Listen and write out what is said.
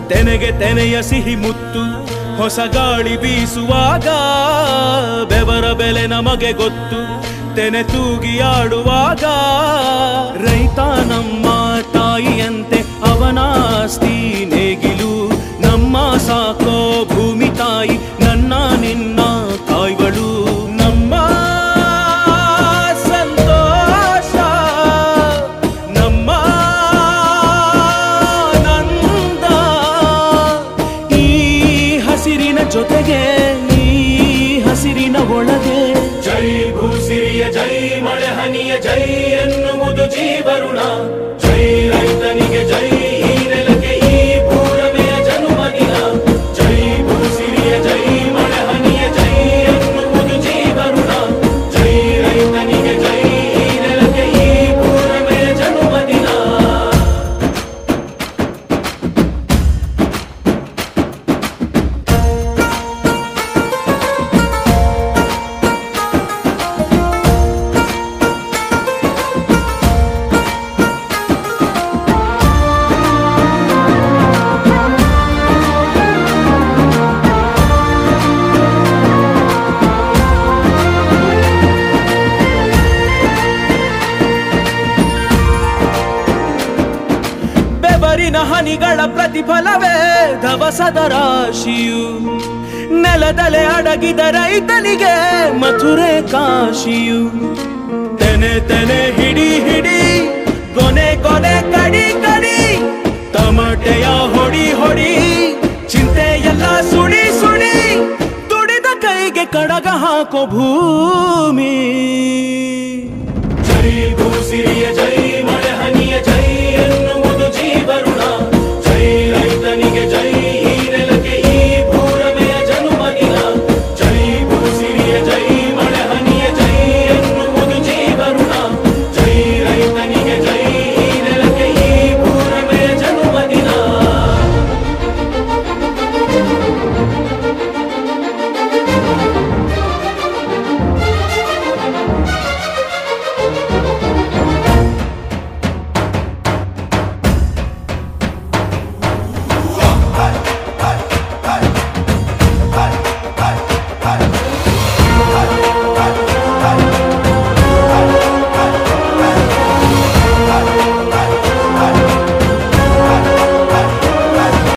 ತೆನೆಗೆ ತೆನೆಯ ಸಿಹಿ ಮುತ್ತು ಹೊಸ ಗಾಳಿ ಬೀಸುವಾಗ ಬೆವರ ಬೆಲೆ ನಮಗೆ ಗೊತ್ತು ತೆನೆ ತೂಗಿ ಆಡುವಾಗ ರೈತ ನಮ್ಮ ತಾಯಿಯಂತೆ ಅವನಾಸ್ತಿ ನೇಗಿಲು ನಮ್ಮ ಸಾಕೋ ಭೂಮಿ ತಾಯಿ ನನ್ನ ನಿನ್ನ ತಾಯ್ಗಳು ನಮ್ಮ ಸಂತೋಷ ನಮ್ಮ ನಂದ ಈ ಹಸಿರಿನ ಜೊತೆಗೆ ಈ ಹಸಿರಿನ ಒಳಗೆ ಜೈ ಭೂಸಿರಿಯ ಜೈ ಮಳೆ ಹನಿಯ ಜೈ ಎನ್ನುವುದು ಜೀವರುಣ ಜೈ ರೈತನಿಗೆ ಜೈ ಈ ನೆಲಕ್ಕೆ ಈ ಭೂರಮೆಯ ಜನುಮದಿನ ಜೈ ಭೂಸಿರಿಯ ಜೈ ಮಳೆ ಹನಿಯ ಜೈ ಎನ್ನುವುದು ಜೀವರುಣ ಜೈ ರೈತನಿಗೆ ಜೈ ಈ ನೆಲಕ್ಕೆ ಈ ಭೂರಮೆಯ ಜನುಮದಿನ ಬೆವರಿನ ಹನಿಗಳ ಪ್ರತಿಫಲವೇ ಧವಸದ ರಾಶಿಯು ನೆಲದಲೆ ಅಡಗಿದ ರೈತನಿಗೆ ಮಥುರೆ ಕಾಶಿಯು ತೆನೆ ತೆನೆ ಹಿಡಿ ಹಿಡಿ ಕೊನೆ ಕೊನೆ ಕಡಿ ಕಡಿ ತಮಟೆಯ ಹೊಡಿ ಹೊಡಿ ಚಿಂತೆ ಎಲ್ಲ ಸುಡಿ ಸುಡಿ ದುಡಿದ ಕೈಗೆ ಕಡಗ ಹಾಕೋ ಭೂಮಿ ಜೈ ಭೂಸಿರಿಯ ಜೈ ಮಳೆ ಹನಿಯ ಜೈ ಎನ್ನುವ